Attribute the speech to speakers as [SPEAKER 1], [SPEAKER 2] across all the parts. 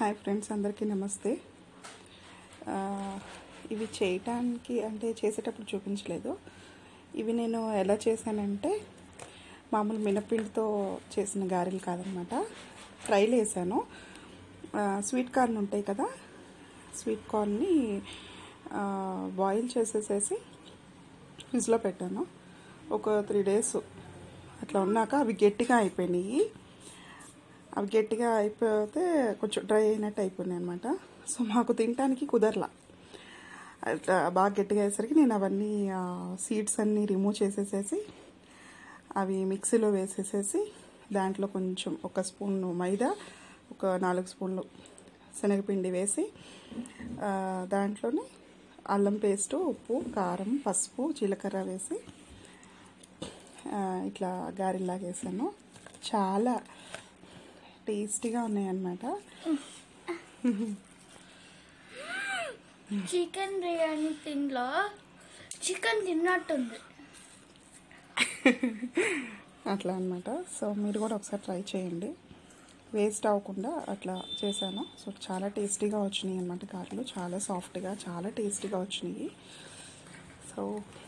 [SPEAKER 1] Hi friends అందరికీ నమస్తే ఆ, ఇవి చేయటానికి అంటే చేసేటప్పుడు చూపించలేదు ఇవి నేను ఎలా చేశానంటే మామూలు మినపిండితో చేసిన గారెలు కాదనమాట ఫ్రైలు వేసాను ఆ, స్వీట్ కార్న్ ఉంటాయి కదా స్వీట్ కార్న్ని ఆ, బాయిల్ చేసేసేసి ఫ్రిడ్జ్లో పెట్టాను ఒక త్రీ డేస్ అట్లా ఉన్నాక అవి గట్టిగా అయిపోయినాయి అవి గట్టిగా అయిపోతే కొంచెం డ్రై అయినట్టు అయిపోయినాయి అనమాట సో మాకు తినడానికి కుదరలా అట్లా బాగా గట్టిగా అయ్యేసరికి నేను అవన్నీ సీడ్స్ అన్నీ రిమూవ్ చేసేసేసి అవి మిక్సీలో వేసేసేసి దాంట్లో కొంచెం ఒక స్పూన్ మైదా ఒక నాలుగు స్పూన్లు శనగపిండి వేసి ఆ, దాంట్లోనే అల్లం పేస్టు ఉప్పు కారం పసుపు జీలకర్ర వేసి ఆ, ఇట్లా గారెల్లాగా వేసాను చాలా టేస్టీగా ఉన్నాయన్నమాట
[SPEAKER 2] చికెన్ బిర్యానీ తింట్లో చికెన్ తిన్నట్టుంది
[SPEAKER 1] అట్లా అన్నమాట సో మీరు కూడా ఒకసారి ట్రై చేయండి వేస్ట్ అవ్వకుండా అట్లా చేశాను సో చాలా టేస్టీగా వచ్చినాయి అనమాట గారెలు చాలా సాఫ్ట్గా చాలా టేస్టీగా వచ్చినాయి సో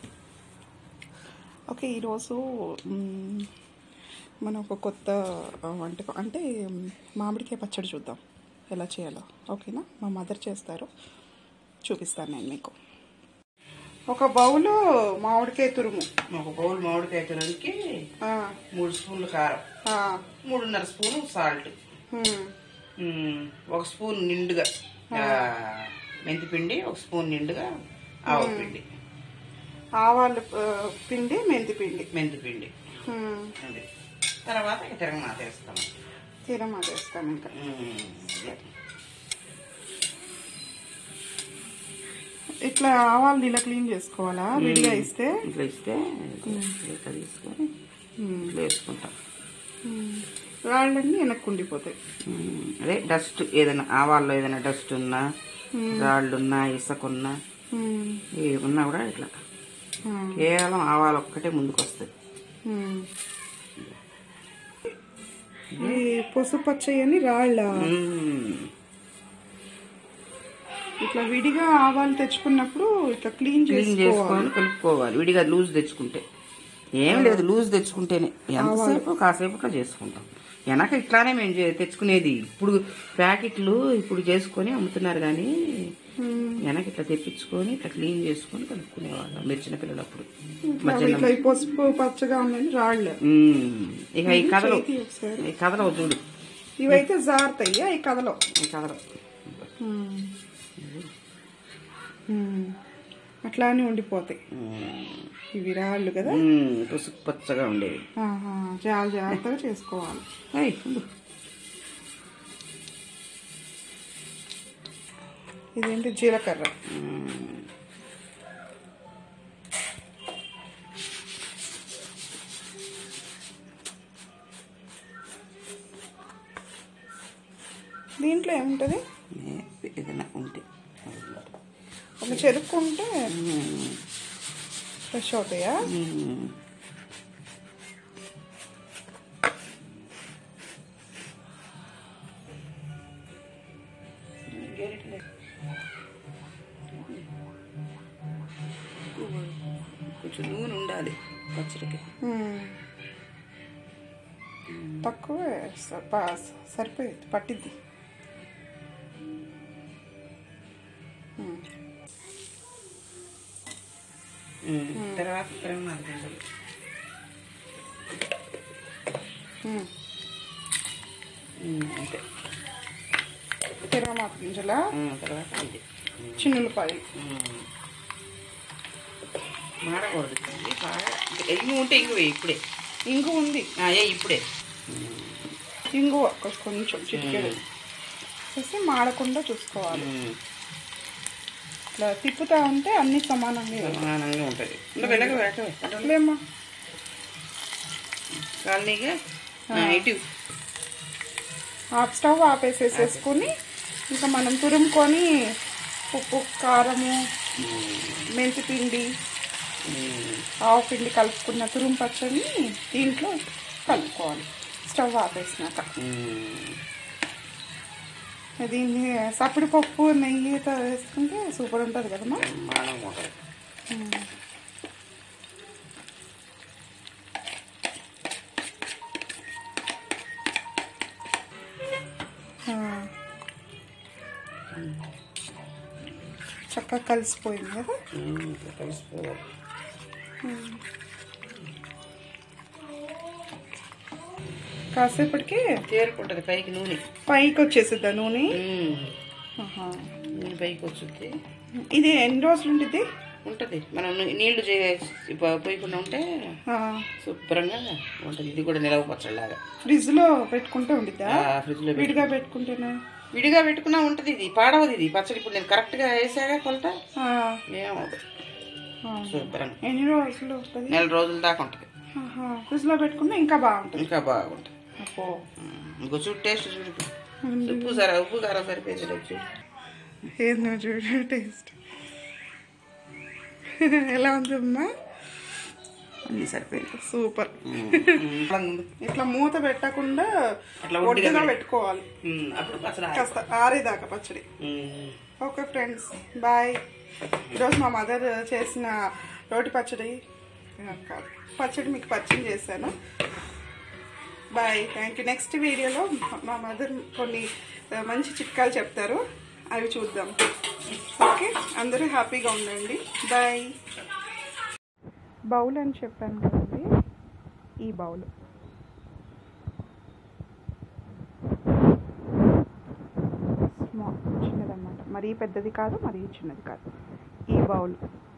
[SPEAKER 1] ఓకే ఈరోజు మ్, మనం ఒక కొత్త ఆ, వంటకం అంటే మ్, మామిడికాయ పచ్చడి చూద్దాం ఎలా చేయాలో ఓకేనా మా మదర్ చేస్తారు చూపిస్తాను నేను మీకు ఒక బౌలు మామిడికాయ తురుము
[SPEAKER 3] ఒక బౌల్ మామిడికాయ తినడానికి
[SPEAKER 1] ఆ,
[SPEAKER 3] మూడు స్పూన్లు కారం
[SPEAKER 1] ఆ,
[SPEAKER 3] మూడున్నర స్పూను సాల్ట్
[SPEAKER 1] హ్మ్.
[SPEAKER 3] ఉమ్, ఒక స్పూన్ నిండుగా ఆ, మెంతిపిండి ఒక స్పూన్ నిండుగా ఆవపిండి
[SPEAKER 1] ఆవాల ఆ, పిండి మెంతి పిండి
[SPEAKER 3] మెంతిపిండి
[SPEAKER 1] హ్మ్.
[SPEAKER 3] అది తర్వాత ఇక తిరగమాత వేస్తాము
[SPEAKER 1] తీరమా చేస్తాను ఇంకా
[SPEAKER 3] ఉమ్, అదే.
[SPEAKER 1] ఇట్లా ఆవాలు ఇలా క్లీన్ చేసుకోవాలా విడిగా ఇస్తే
[SPEAKER 3] ఇట్లా ఇస్తే ఇట్లా తీసుకొని ఇట్లా వేసుకుంటాం
[SPEAKER 1] హ్మ్. రాళ్ళన్నీ వెనక్కి ఉండిపోతాయి
[SPEAKER 3] ఉమ్, అదే డస్ట్ ఏదైనా ఆవాల్లో ఏదైనా డస్ట్ ఉన్నా రాళ్ళున్నా ఇసుకున్నా
[SPEAKER 1] హ్మ్.
[SPEAKER 3] ఏమున్నా కూడా ఇట్లా
[SPEAKER 1] హ్మ్.
[SPEAKER 3] కేవలం ఆవాలు ఒక్కటే ముందుకు వస్తాయి
[SPEAKER 1] హ్మ్. ఈ పసుపచ్చయని రాళ్ళ
[SPEAKER 3] ఉమ్.
[SPEAKER 1] ఇట్లా విడిగా ఆవాలు తెచ్చుకున్నప్పుడు ఇట్లా క్లీన్
[SPEAKER 3] క్లీన్
[SPEAKER 1] చేసుకోవాలి
[SPEAKER 3] చేసుకొని కలుపుకోవాలి విడిగా లూజ్ తెచ్చుకుంటే ఏం లేదు లూజ్ తెచ్చుకుంటేనే ఎంతసేపు కాసేపు ఇట్లా చేసుకుంటాం వెనక ఇట్లానే మేము చే- తెచ్చుకునేది ఇప్పుడు ప్యాకెట్లు ఇప్పుడు చేసుకొని అమ్ముతున్నారు కానీ వెనక ఇట్లా తెప్పించుకొని ఇట్లా క్లీన్ చేసుకొని కలుపుకునేవాళ్ళం మీరు చిన్నపిల్లలప్పుడు
[SPEAKER 1] అవి ఇట్లా ఈ పసుపు పచ్చగా ఉన్నాయి రాళ్ళు
[SPEAKER 3] ఉమ్. ఇక ఈ కథలు
[SPEAKER 1] చేతి ఒకసారి
[SPEAKER 3] ఈ కథలో చూడు
[SPEAKER 1] ఇవైతే జారుతాయి ఈ కథలో
[SPEAKER 3] ఈ కథలో
[SPEAKER 1] హ్మ్. హ్మ్. అట్లానే ఉండిపోతాయి
[SPEAKER 3] ఉమ్.
[SPEAKER 1] ఇవి రాళ్ళు కదా
[SPEAKER 3] ఉమ్, పసుపు పచ్చగా ఉండేవి
[SPEAKER 1] ఆహా, చాలా జాగ్రత్తగా చేసుకోవాలి
[SPEAKER 3] ఏయ్, ఉండు.
[SPEAKER 1] ఇదేంటి జీలకర్ర
[SPEAKER 3] ఉమ్.
[SPEAKER 1] దీంట్లో ఏముంటుంది
[SPEAKER 3] ఏ, ఏదైనా ఉంటే
[SPEAKER 1] ఒక చెరుక్కుంటే ఫ్రెష్ అవుతాయా
[SPEAKER 3] ఉమ్. కొంచెం నూనె ఉండాలి పచ్చడికి
[SPEAKER 1] హ్మ్. తక్కువే స- ప- సరిపోయింది పట్టిద్ది హ్మ్.
[SPEAKER 3] ఉమ్. తర్వాత తిరగమాత గింజలు
[SPEAKER 1] హ్మ్.
[SPEAKER 3] ఉమ్, అంతే
[SPEAKER 1] తిరగమాత గింజలా
[SPEAKER 3] ఉమ్, తర్వాత ఇది
[SPEAKER 1] చిన్నులపాయలు
[SPEAKER 3] ఉమ్. మాడకూడదు ఇది బాగా ఇంగు ఉంటే ఇంగు వేయి ఇప్పుడే
[SPEAKER 1] ఇంగు ఉంది
[SPEAKER 3] ఆ, ఏ ఇప్పుడే
[SPEAKER 1] ఇంగు కొంచెం కొంచెం చిటికెడు వేసి మాడకుండా చూసుకోవాలి
[SPEAKER 3] ఉమ్.
[SPEAKER 1] ఇట్లా తిప్పుతా ఉంటే అన్ని సమానంగా వేయాలి.
[SPEAKER 3] సమానంగా ఉంటుంది ఇంకా వెళ్ళక వెళ్ళక
[SPEAKER 1] అట్లేమ్మా
[SPEAKER 3] కాలనీగా ఇటు
[SPEAKER 1] ఆఫ్ స్టవ్ ఆపేసేసేసుకుని ఇంకా మనం తురుముకొని ఉప్పు కారము మెంతి పిండి ఆవు పిండి కలుపుకున్న తురుము పచ్చడిని దీంట్లో కలుపుకోవాలి స్టవ్ ఆపేసినాక
[SPEAKER 3] ఉమ్.
[SPEAKER 1] దీన్ని సప్పడి పప్పు నెయ్యితో వేసుకుంటే సూపర్ ఉంటుంది కదమ్మా
[SPEAKER 3] బ్రహ్మాండంగా ఉంటుంది
[SPEAKER 1] ఆ. చక్కగా కలిసిపోయింది కదా
[SPEAKER 3] ఉమ్, ఇట్లా కలిసిపోవాలి
[SPEAKER 1] కాసేపటికి
[SPEAKER 3] తేరుకుంటుంది పైకి నూనె
[SPEAKER 1] పైకి వచ్చేసిద్దా నూనె
[SPEAKER 3] ఉమ్,
[SPEAKER 1] ఆహా.
[SPEAKER 3] నూనె పైకి వచ్చింది
[SPEAKER 1] ఇది ఎన్ని రోజులు ఉంటుంది
[SPEAKER 3] ఉంటుంది మనం నీ- నీళ్లు చేసి ప- పోయకుండా ఉంటే శుభ్రంగా ఉంటుంది ఇది కూడా నిలవ పచ్చడిలాగా
[SPEAKER 1] ఫ్రిడ్జ్ లో పెట్టుకుంటే ఉండిద్దా
[SPEAKER 3] ఆ, ఫ్రిడ్జ్ లో పెట్టి
[SPEAKER 1] విడిగా పెట్టుకుంటేనా
[SPEAKER 3] విడిగా పెట్టుకున్నా ఉంటుంది ఇది పాడవది ఇది పచ్చడి ఇప్పుడు నేను కరెక్ట్ గా వేసాగా కొలత
[SPEAKER 1] ఆ,
[SPEAKER 3] ఏమవుతుంది
[SPEAKER 1] ఆ.
[SPEAKER 3] శుభ్రంగా
[SPEAKER 1] ఎన్ని రోజులు ఉంటుంది
[SPEAKER 3] నెల రోజుల దాకా ఉంటుంది
[SPEAKER 1] ఫ్రిడ్జ్ లో పెట్టుకుంటే ఇంకా బాగుంటుంది
[SPEAKER 3] ఇంకా బాగుంటుంది
[SPEAKER 1] అబ్బో
[SPEAKER 3] ఉమ్, ఇంకో చూడు టేస్ట్ చూడు ఇప్పుడు. ఉప్పు సరే ఉప్పు కారం సరిపోయింది చూడు
[SPEAKER 1] ఏది నువ్వు చూడు టేస్ట్ ఎలా ఉందమ్మా
[SPEAKER 3] అన్ని సరిపోయింది
[SPEAKER 1] సూపర్
[SPEAKER 3] ఉమ్, ఉమ్.
[SPEAKER 1] ఇట్లా మూత పెట్టకుండా
[SPEAKER 3] అట్లా ఒడ్డుగా
[SPEAKER 1] ఒడ్డుగా
[SPEAKER 3] పెట్టి-
[SPEAKER 1] పెట్టుకోవాలి
[SPEAKER 3] ఉమ్, అప్పుడు పచ్చడి ఆరి-
[SPEAKER 1] కాస్త ఆరేదాకా పచ్చడి
[SPEAKER 3] ఉమ్,
[SPEAKER 1] ఓకే ఫ్రెండ్స్ బాయ్ ఈరోజు మా మదర్ చేసిన రోటి పచ్చడి ఆ, కాదు పచ్చడి మీకు పరిచయం చేశాను బాయ్ థ్యాంక్ యూ నెక్స్ట్ వీడియోలో మా మదర్ కొన్ని ఆ, మంచి చిట్కాలు చెప్తారు అవి చూద్దాం ఓకే అందరూ హ్యాపీగా ఉండండి బాయ్ బౌల్ అని చెప్పాను కదండి ఈ బౌల్ స్మాల్ చిన్నదన్నమాట మరీ పెద్దది కాదు మరీ చిన్నది కాదు ఈ బౌల్